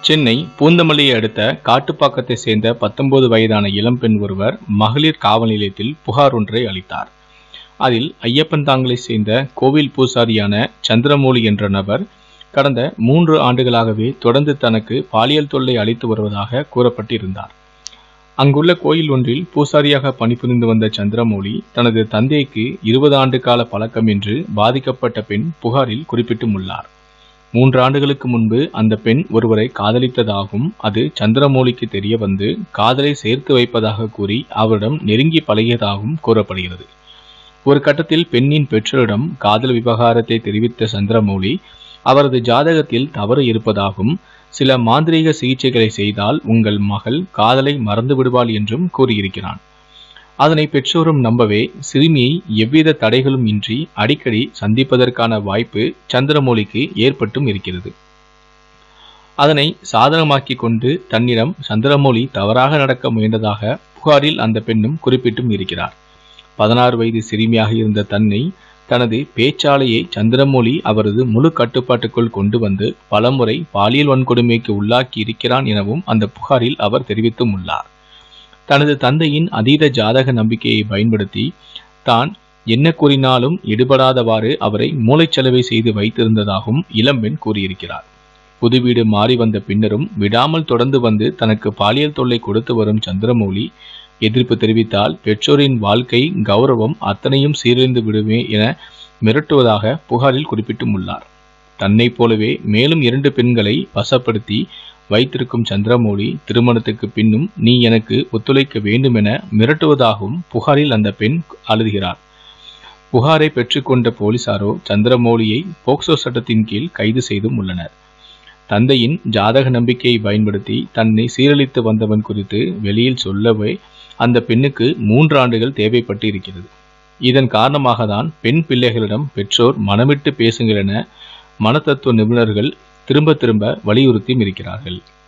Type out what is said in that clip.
சென்னை பூந்தமல்லியை அடுத்த காட்டுப்பாக்கத்தை சேர்ந்த பத்தொன்பது வயதான இளம்பெண் ஒருவர் மகளிர் காவல் நிலையத்தில் புகார் ஒன்றை அளித்தார் அதில் ஐயப்பன் தாங்கலை சேர்ந்த கோவில் பூசாரியான சந்திரமௌலி என்ற நபர் கடந்த மூன்று ஆண்டுகளாகவே தொடர்ந்து தனக்கு பாலியல் தொல்லை அளித்து வருவதாக கூறப்பட்டிருந்தார் அங்குள்ள கோயில் ஒன்றில் பூசாரியாக பணிபுரிந்து வந்த சந்திரமௌலி தனது தந்தைக்கு இருபது ஆண்டு கால பழக்கம் என்று பாதிக்கப்பட்ட பெண் புகாரில் குறிப்பிட்டும் உள்ளார் மூன்று ஆண்டுகளுக்கு முன்பு அந்த பெண் ஒருவரை காதலித்ததாகவும் அது சந்திரமௌலிக்கு தெரிய வந்து காதலை சேர்த்து வைப்பதாக கூறி அவரிடம் நெருங்கி பழகியதாகவும் கூறப்படுகிறது ஒரு கட்டத்தில் பெண்ணின் பெற்றோரிடம் காதல் விவகாரத்தை தெரிவித்த சந்திரமௌலி அவரது ஜாதகத்தில் தவறு இருப்பதாகவும் சில மாந்திரீக சிகிச்சைகளை செய்தால் உங்கள் மகள் காதலை மறந்து விடுவாள் என்றும் கூறியிருக்கிறான் அதனை பெற்றோரும் நம்பவே சிறுமியை எவ்வித தடைகளும் இன்றி அடிக்கடி சந்திப்பதற்கான வாய்ப்பு சந்திரமௌலிக்கு ஏற்பட்டும் இருக்கிறது அதனை சாதகமாக்கி கொண்டு தன்னிடம் சந்திரமௌலி தவறாக நடக்க முயன்றதாக புகாரில் அந்த பெண்ணும் குறிப்பிட்டும் இருக்கிறார் பதினாறு வயது சிறுமியாக இருந்த தன்னை தனது பேச்சாலையை சந்திரமௌலி அவரது முழு கட்டுப்பாட்டுக்குள் கொண்டு வந்து பலமுறை பாலியல் வன்கொடுமைக்கு உள்ளாக்கி இருக்கிறான் எனவும் அந்த புகாரில் அவர் தெரிவித்தும் உள்ளார் தனது தந்தையின் அதீத ஜாதக நம்பிக்கையை பயன்படுத்தி தான் என்ன கூறினாலும் எடுபடாதவாறு அவரை மூளைச்சலவை செய்து வைத்திருந்ததாகவும் இளம்பெண் கூறியிருக்கிறார் புது வீடு மாறி வந்த பின்னரும் விடாமல் தொடர்ந்து வந்து தனக்கு பாலியல் தொல்லை கொடுத்து வரும் சந்திரமௌலி எதிர்ப்பு தெரிவித்தால் பெற்றோரின் வாழ்க்கை கௌரவம் அத்தனையும் சீரழிந்து விடுமே என மிரட்டுவதாக புகாரில் குறிப்பிட்டும் உள்ளார் தன்னைப் போலவே மேலும் இரண்டு பெண்களை வசப்படுத்தி வைத்திருக்கும் சந்திரமௌலி திருமணத்துக்கு பின்னும் நீ எனக்கு ஒத்துழைக்க வேண்டும் என மிரட்டுவதாகவும் புகாரில் அந்த பெண் அழுதுகிறார் புகாரை பெற்றுக்கொண்ட போலீசாரோ சந்திரமௌலியை போக்சோ சட்டத்தின் கீழ் கைது செய்தும் உள்ளனர் தந்தையின் ஜாதக நம்பிக்கையை பயன்படுத்தி தன்னை சீரழித்து வந்தவன் குறித்து வெளியில் சொல்லவே அந்த பெண்ணுக்கு மூன்று ஆண்டுகள் தேவைப்பட்டு இருக்கிறது இதன் காரணமாக தான் பெண் பிள்ளைகளிடம் பெற்றோர் மனமிட்டு பேசுங்கள் என மனத்தத்துவ நிபுணர்கள் திரும்ப திரும்ப வலியுறுத்தியும் இருக்கிறார்கள்